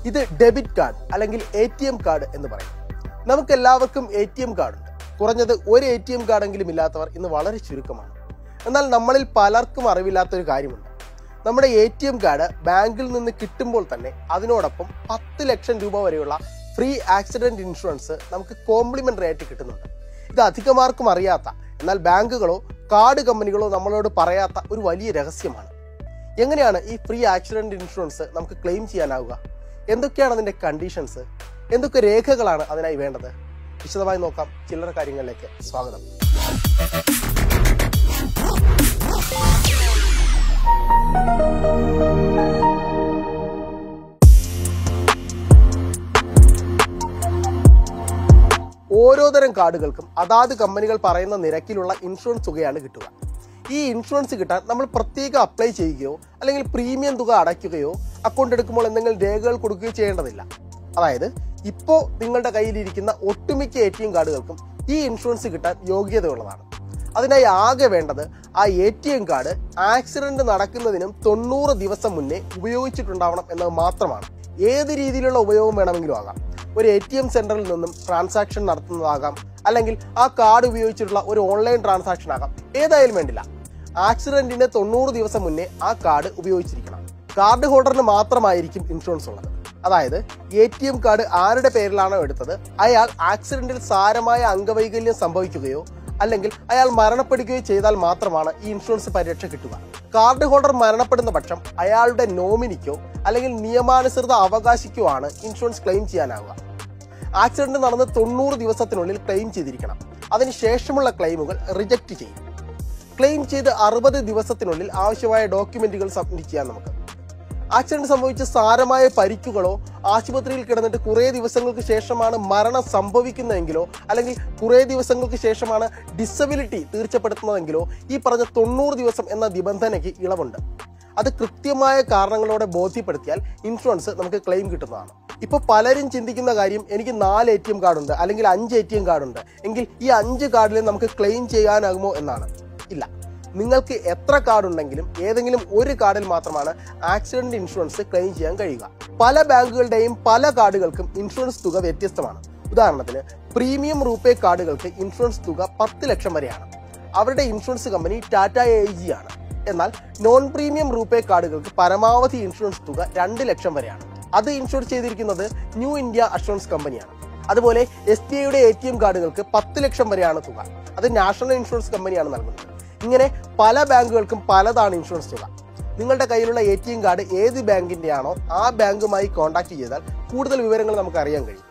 ഇത് debit card അല്ലെങ്കിൽ A T M card എന്ന് പറയും നമുക്ക് എല്ലാവർക്കും എ ടി എം കാർഡ് ഉണ്ട് കുറഞ്ഞത് ഒരു എ ടി എം കാർഡെങ്കിലും ഇല്ലാത്തവർ ഇന്ന് വളരെ ചുരുക്കമാണ് എന്നാൽ നമ്മളിൽ പലർക്കും അറിവില്ലാത്തൊരു കാര്യമുണ്ട് നമ്മുടെ എ ടി എം കാർഡ് ബാങ്കിൽ നിന്ന് കിട്ടുമ്പോൾ തന്നെ അതിനോടൊപ്പം പത്ത് ലക്ഷം രൂപ വരെയുള്ള ഫ്രീ ആക്സിഡന്റ് ഇൻഷുറൻസ് നമുക്ക് കോംപ്ലിമെന്ററി ആയിട്ട് കിട്ടുന്നുണ്ട് ഇത് അധികമാർക്കും അറിയാത്ത എന്നാൽ ബാങ്കുകളോ കാർഡ് കമ്പനികളോ നമ്മളോട് പറയാത്ത ഒരു വലിയ രഹസ്യമാണ് എങ്ങനെയാണ് ഈ ഫ്രീ ആക്സിഡന്റ് ഇൻഷുറൻസ് നമുക്ക് ക്ലെയിം ചെയ്യാനാവുക എന്തൊക്കെയാണ് അതിന്റെ കണ്ടീഷൻസ് എന്തൊക്കെ രേഖകളാണ് അതിനായി വേണ്ടത് വിശദമായി നോക്കാം ചില്ലറ കാര്യങ്ങളിലേക്ക് സ്വാഗതം ഓരോ തരം കാർഡുകൾക്കും അതാത് കമ്പനികൾ പറയുന്ന നിരക്കിലുള്ള ഇൻഷുറൻസ് തുകയാണ് കിട്ടുക ഈ ഇൻഷുറൻസ് കിട്ടാൻ നമ്മൾ പ്രത്യേകം അപ്ലൈ ചെയ്യുകയോ അല്ലെങ്കിൽ പ്രീമിയം തുക അടയ്ക്കുകയോ അക്കൗണ്ട് എടുക്കുമ്പോൾ എന്തെങ്കിലും രേഖകൾ കൊടുക്കുകയോ ചെയ്യേണ്ടതില്ല അതായത് ഇപ്പോൾ നിങ്ങളുടെ കയ്യിലിരിക്കുന്ന ഒട്ടുമിക്ക എ ടി എം കാർഡുകൾക്കും ഈ ഇൻഷുറൻസ് കിട്ടാൻ യോഗ്യതയുള്ളതാണ് അതിനായി ആകെ വേണ്ടത് ആ A T M card accident നടക്കുന്നതിനും തൊണ്ണൂറ് ദിവസം മുന്നേ ഉപയോഗിച്ചിട്ടുണ്ടാവണം എന്നത് മാത്രമാണ് ഏത് രീതിയിലുള്ള ഉപയോഗം വേണമെങ്കിലും ആകാം ഒരു എ ടി എം സെന്ററിൽ നിന്നും ട്രാൻസാക്ഷൻ നടത്തുന്നതാകാം അല്ലെങ്കിൽ ആ കാർഡ് ഉപയോഗിച്ചിട്ടുള്ള ഒരു ഓൺലൈൻ ട്രാൻസാക്ഷൻ ആകാം ഏതായാലും വേണ്ടില്ല ആക്സിഡന്റിന് തൊണ്ണൂറ് ദിവസം മുന്നേ ആ കാർഡ് ഉപയോഗിച്ചിരിക്കണം കാർഡ് ഹോൾഡറിന് മാത്രമായിരിക്കും ഇൻഷുറൻസ് ഉള്ളത് അതായത് എ ടി എം കാർഡ് ആരുടെ പേരിലാണോ എടുത്തത് അയാൾ ആക്സിഡന്റിൽ സാരമായ അംഗവൈകല്യം സംഭവിക്കുകയോ അല്ലെങ്കിൽ അയാൾ മരണപ്പെടുകയോ ചെയ്താൽ മാത്രമാണ് ഈ ഇൻഷുറൻസ് പരിരക്ഷ കിട്ടുക കാർഡ് ഹോൾഡർ മരണപ്പെടുന്ന പക്ഷം അയാളുടെ നോമിനിക്കോ അല്ലെങ്കിൽ നിയമാനുസൃത അവകാശിക്കോ ആണ് ഇൻഷുറൻസ് ക്ലെയിം ചെയ്യാനാവുക ആക്സിഡന്റ് നടന്ന് തൊണ്ണൂറ് ദിവസത്തിനുള്ളിൽ ക്ലെയിം ചെയ്തിരിക്കണം അതിനുശേഷമുള്ള ക്ലെയിമുകൾ റിജക്റ്റ് ചെയ്യും ക്ലെയിം ചെയ്ത് അറുപത് ദിവസത്തിനുള്ളിൽ ആവശ്യമായ ഡോക്യുമെന്റുകൾ സബ്മിറ്റ് ചെയ്യാം നമുക്ക് ആക്സിഡന്റ് സംഭവിച്ച സാരമായ പരിക്കുകളോ ആശുപത്രിയിൽ കിടന്നിട്ട് കുറേ ദിവസങ്ങൾക്ക് ശേഷമാണ് മരണം സംഭവിക്കുന്നതെങ്കിലോ അല്ലെങ്കിൽ കുറേ ദിവസങ്ങൾക്ക് ശേഷമാണ് ഡിസബിലിറ്റി തീർച്ചപ്പെടുത്തുന്നതെങ്കിലോ ഈ പറഞ്ഞ തൊണ്ണൂറ് ദിവസം എന്ന നിബന്ധനയ്ക്ക് ഇളവുണ്ട് അത് കൃത്യമായ കാരണങ്ങളോടെ ബോധ്യപ്പെടുത്തിയാൽ ഇൻഷുറൻസ് നമുക്ക് ക്ലെയിം കിട്ടുന്നതാണ് ഇപ്പൊ പലരും ചിന്തിക്കുന്ന കാര്യം എനിക്ക് നാല് എ ടി എം കാർഡുണ്ട് അല്ലെങ്കിൽ അഞ്ച് എ ടി എം കാർഡുണ്ട് എങ്കിൽ ഈ അഞ്ച് കാർഡിലും നമുക്ക് ക്ലെയിം ചെയ്യാനാകുമോ എന്നാണ് ഇല്ല നിങ്ങൾക്ക് എത്ര കാർഡ് ഉണ്ടെങ്കിലും ഏതെങ്കിലും ഒരു കാർഡിൽ മാത്രമാണ് ആക്സിഡന്റ് ഇൻഷുറൻസ് ക്ലെയിം ചെയ്യാൻ കഴിയുക പല ബാങ്കുകളുടെയും പല കാർഡുകൾക്കും ഇൻഷുറൻസ് തുക വ്യത്യസ്തമാണ് ഉദാഹരണത്തിന് പ്രീമിയം റൂപേ കാർഡുകൾക്ക് ഇൻഷുറൻസ് തുക പത്ത് ലക്ഷം വരെയാണ് അവരുടെ insurance company Tata A G ആണ് എന്നാൽ നോൺ പ്രീമിയം റൂപേ കാർഡുകൾക്ക് പരമാവധി ഇൻഷുറൻസ് തുക രണ്ട് ലക്ഷം വരെയാണ് അത് ഇൻഷുർ ചെയ്തിരിക്കുന്നത് ന്യൂ ഇന്ത്യ അഷുറൻസ് കമ്പനിയാണ് അതുപോലെ എസ് ബി ഐയുടെ എ ടി എം കാർഡുകൾക്ക് പത്ത് ലക്ഷം വരെയാണ് തുക അത് നാഷണൽ ഇൻഷുറൻസ് കമ്പനിയാണ് നൽകുന്നത് ഇങ്ങനെ പല ബാങ്കുകൾക്കും പലതാണ് ഇൻഷുറൻസ് തുക നിങ്ങളുടെ കയ്യിലുള്ള എ ടി എം കാർഡ് ഏത് ബാങ്കിന്റെ ആണോ ആ ബാങ്കുമായി കോൺടാക്ട് ചെയ്താൽ കൂടുതൽ വിവരങ്ങൾ നമുക്ക് അറിയാൻ കഴിയും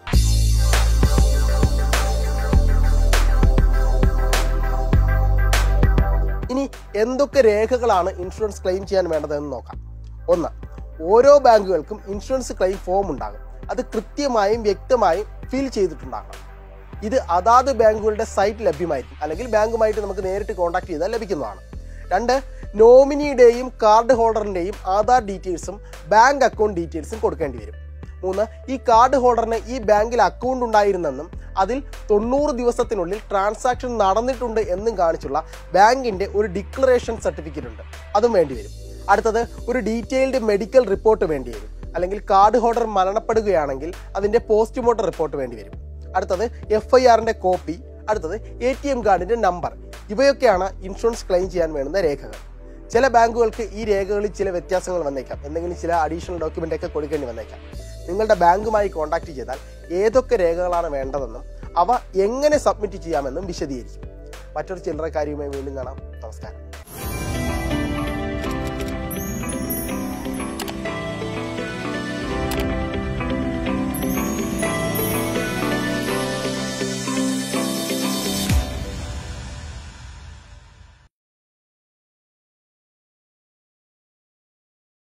ഇനി എന്തൊക്കെ രേഖകളാണ് ഇൻഷുറൻസ് ക്ലെയിം ചെയ്യാൻ വേണ്ടതെന്ന് നോക്കാം ഒന്ന് ഓരോ ബാങ്കുകൾക്കും ഇൻഷുറൻസ് ക്ലെയിം ഫോം ഉണ്ടാകും അത് കൃത്യമായും വ്യക്തമായും ഫിൽ ചെയ്തിട്ടുണ്ടാകണം ഇത് അതാത് ബാങ്കുകളുടെ സൈറ്റ് ലഭ്യമായിരിക്കും അല്ലെങ്കിൽ ബാങ്കുമായിട്ട് നമുക്ക് നേരിട്ട് കോൺടാക്ട് ചെയ്താൽ ലഭിക്കുന്നതാണ് രണ്ട് നോമിനിയുടെയും കാർഡ് ഹോൾഡറിന്റെയും ആധാർ ഡീറ്റെയിൽസും ബാങ്ക് അക്കൗണ്ട് ഡീറ്റെയിൽസും കൊടുക്കേണ്ടി വരും മൂന്ന് ഈ കാർഡ് ഹോൾഡറിന് ഈ ബാങ്കിൽ അക്കൗണ്ട് ഉണ്ടായിരുന്നെന്നും അതിൽ തൊണ്ണൂറ് ദിവസത്തിനുള്ളിൽ ട്രാൻസാക്ഷൻ നടന്നിട്ടുണ്ട് എന്നും കാണിച്ചുള്ള ബാങ്കിന്റെ ഒരു ഡിക്ലറേഷൻ സർട്ടിഫിക്കറ്റ് ഉണ്ട് അതും വേണ്ടി വരും അടുത്തത് ഒരു ഡീറ്റെയിൽഡ് മെഡിക്കൽ റിപ്പോർട്ട് വേണ്ടി വരും അല്ലെങ്കിൽ കാർഡ് ഹോൾഡർ മരണപ്പെടുകയാണെങ്കിൽ അതിന്റെ പോസ്റ്റ്മോർട്ടം റിപ്പോർട്ട് വേണ്ടി വരും അടുത്തത് എഫ് ഐ ആറിന്റെ കോപ്പി അടുത്തത് എ ടി എം കാർഡിന്റെ നമ്പർ ഇവയൊക്കെയാണ് ഇൻഷുറൻസ് ക്ലെയിം ചെയ്യാൻ വേണ്ടുന്ന രേഖകൾ ചില ബാങ്കുകൾക്ക് ഈ രേഖകളിൽ ചില വ്യത്യാസങ്ങൾ വന്നേക്കാം എന്തെങ്കിലും ചില അഡീഷണൽ ഡോക്യുമെന്റ് ഒക്കെ കൊടുക്കേണ്ടി വന്നേക്കാം നിങ്ങളുടെ ബാങ്കുമായി കോൺടാക്ട് ചെയ്താൽ ഏതൊക്കെ രേഖകളാണ് വേണ്ടതെന്നും അവ എങ്ങനെ സബ്മിറ്റ് ചെയ്യാമെന്നും വിശദീകരിക്കും മറ്റൊരു ചില്ലറ കാര്യവുമായി വീണ്ടും കാണാം നമസ്കാരം